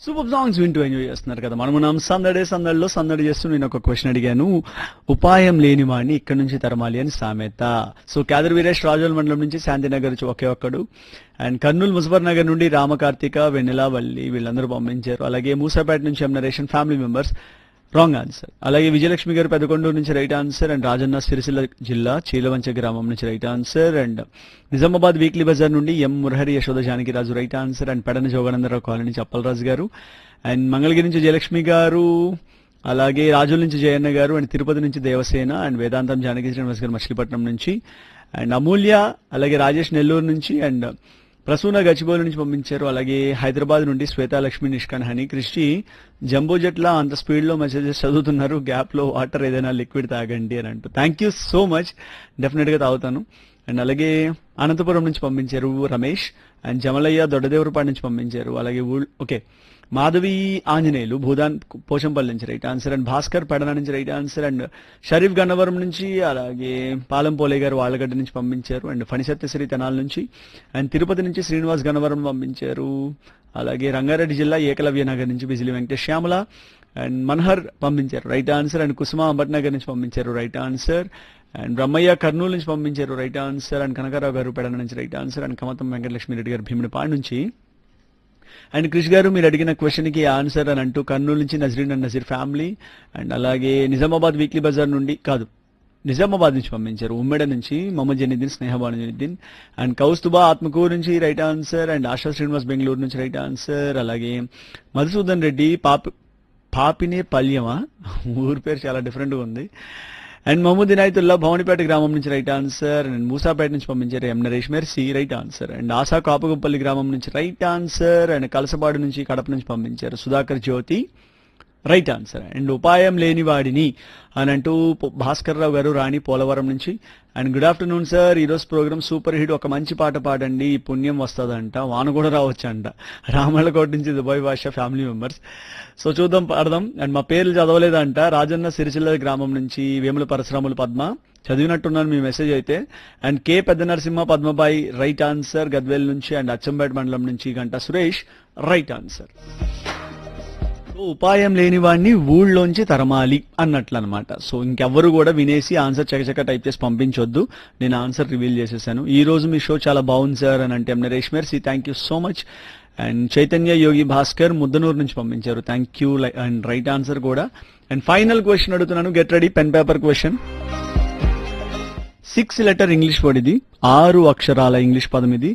super songs వింటూ enjoy చేస్తున్నారు కదా మనం మనం సందడే సందడిలో సందడి చేస్తూ నేను ఒక క్వశ్చన్ అడిగాను ఉపాయం లేని వాడిని ఇక్కడ నుంచి తరమాలి అని సామెత సో క్యాదర్ వీరేష్ రాజోల్ మండలం నుంచి శాంతినగర్ నుంచి ఒకే ఒక్కడు అండ్ కర్నూలు ముజఫర్ నగర్ నుండి రామకార్తిక వెన్నెల వల్లి వీళ్ళందరూ పంపించారు అలాగే మూసాపేట నుంచి ఎం నరేషన్ ఫ్యామిలీ మెంబర్స్ రాంగ్ ఆన్సర్ అలాగే విజయలక్ష్మి గారు పెదకొండూరు నుంచి right answer and Rajanna Sircilla జిల్లా చీలవంచ గ్రామం నుంచి right answer and Nizamabad weekly బజార్ నుండి M Murahari Yashoda Janakiraju right answer and Pedana Joganandarao colony నుంచి అప్పలరాజు గారు అండ్ మంగళగిరి నుంచి జయలక్ష్మి గారు అలాగే రాజుల నుంచి జయన్న గారు అండ్ తిరుపతి నుంచి దేవసేన అండ్ వేదాంతం జానకి శ్రీనివాస్ గారు మచిలీపట్నం నుంచి అండ్ అమూల్య అలాగే రాజేష్ నెల్లూరు నుంచి అండ్ ప్రసూన గచ్చిబౌలి నుంచి పంపించారు అలాగే హైదరాబాద్ నుండి శ్వేతాలక్ష్మి నిష్కాన్ హనీ కృష్టి జంబో జట్ల అంత స్పీడ్ లో మెసేజెస్ చదువుతున్నారు గ్యాప్ లో వాటర్ ఏదైనా లిక్విడ్ తాగండి అని అంటూ thank you so much definite గా తాగుతాను అండ్ అలాగే అనంతపురం నుంచి పంపించారు రమేష్ అండ్ జమలయ్య దొడ్డదేవరపాడు నుంచి పంపించారు అలాగే ఊళ్- ఓకే మాధవి ఆంజనేయులు భూదాన్ పోచంపల్లి నుంచి right answer and Bhaskar Pedana నుంచి right answer and Sharif Gannavaram నుంచి అలాగే పాలెం పోలే గారు వాళ్ళగడ్డ నుంచి పంపించారు అండ్ ఫణిసత్యశ్రీ తెనాల నుంచి అండ్ తిరుపతి నుంచి శ్రీనివాస్ గన్నవరం పంపించారు అలాగే రంగారెడ్డి జిల్లా ఏకలవ్య నగర్ నుంచి బిజిలి వెంకటేష్ శ్యామల అండ్ మన్హర్ పంపించారు right answer and Kusuma Ambatnagar నుంచి పంపించారు right answer and Brahmaiah Kurnool నుంచి పంపించారు right answer and Kanakarao garu Pedana నుంచి right answer and Kamatham Venkatalakshmi Reddy garu Bheemudipadu నుంచి అండ్ క్రిష్ గారు మీరు అడిగిన క్వశ్చన్ కి ఆన్సర్ అని అంటూ కర్నూలు నుంచి Nazreen and Nazeer family and అలాగే నిజామాబాద్ వీక్లీ బజార్ నుండి కాదు నిజామాబాద్ నుంచి పంపించారు ఉమ్మెడ నుంచి మొహమ్మద్ జనీద్దీన్ స్నేహబాను జనీద్దీన్ అండ్ కౌస్తుబా ఆత్మకూరు నుంచి right answer and Asha Srinivas Bengaluru నుంచి రైట్ ఆన్సర్ అలాగే మధుసూదన్ రెడ్డి పాప పాపినే పల్యమా ఊరి పేరు చాలా డిఫరెంట్ గా ఉంది అండ్ మహమూద్ ఇనాయతుల్లా భవనిపేట గ్రామం నుంచి రైట్ ఆన్సర్ అండ్ మూసాపేట నుంచి పంపించారు M Naresh Mercy right answer and Asha Kapuguppalli గ్రామం నుంచి రైట్ ఆన్సర్ అండ్ కలసబాడు నుంచి కడప నుంచి పంపించారు Sudhakar Jyothi right answer and ఉపాయం లేని వాడిని అని అంటూ పొ- భాస్కర్ రావు గారు రాణి పోలవరం నుంచి అండ్ గుడ్ ఆఫ్టర్నూన్ సార్ ఈరోజు ప్రోగ్రామ్ సూపర్ హిట్ ఒక మంచి పాట పాడండి ఈ పుణ్యం వస్తుందంట వాన కూడా రావచ్చు అంట రామళ్ళకోట నుంచి దుబాయ్ భాష ఫ్యామిలీ మెంబర్స్ సో చూద్దాం పాడదాం అండ్ మా పేర్లు చదవలేదంట రాజన్న సిరిసిల్ల గ్రామం నుంచి వేముల పరశురాములు పద్మ చదివినట్టున్నాను మీ మెసేజ్ అయితే అండ్ కే పెద్ద నరసింహ పద్మబాయి రైట్ ఆన్సర్ గద్వేల్ నుంచి అండ్ అచ్చంపేట మండలం నుంచి గంట సురేష్ రైట్ ఆన్సర్ సో ఉపాయం లేని వాడిని ఊళ్ళోంచి తరమాలి అన్నట్లు అనమాట సో ఇంకెవ్వరు కూడా వినేసి ఆన్సర్ చకచక టైప్ చేసి పంపించొద్దు నేను ఆన్సర్ రివీల్ చేసేసాను ఈ రోజు మీ షో చాలా బాగుంది సార్ అని అంటే Naresh Mercy thank you so much and Chaitanya Yogi Bhaskar Mudhanur నుంచి పంపించారు thank you and right answer కూడా అండ్ ఫైనల్ క్వశ్చన్ అడుగుతున్నాను get ready pen paper question six letter English word ఇది ఆరు అక్షరాల ఇంగ్లీష్ పదం ఇది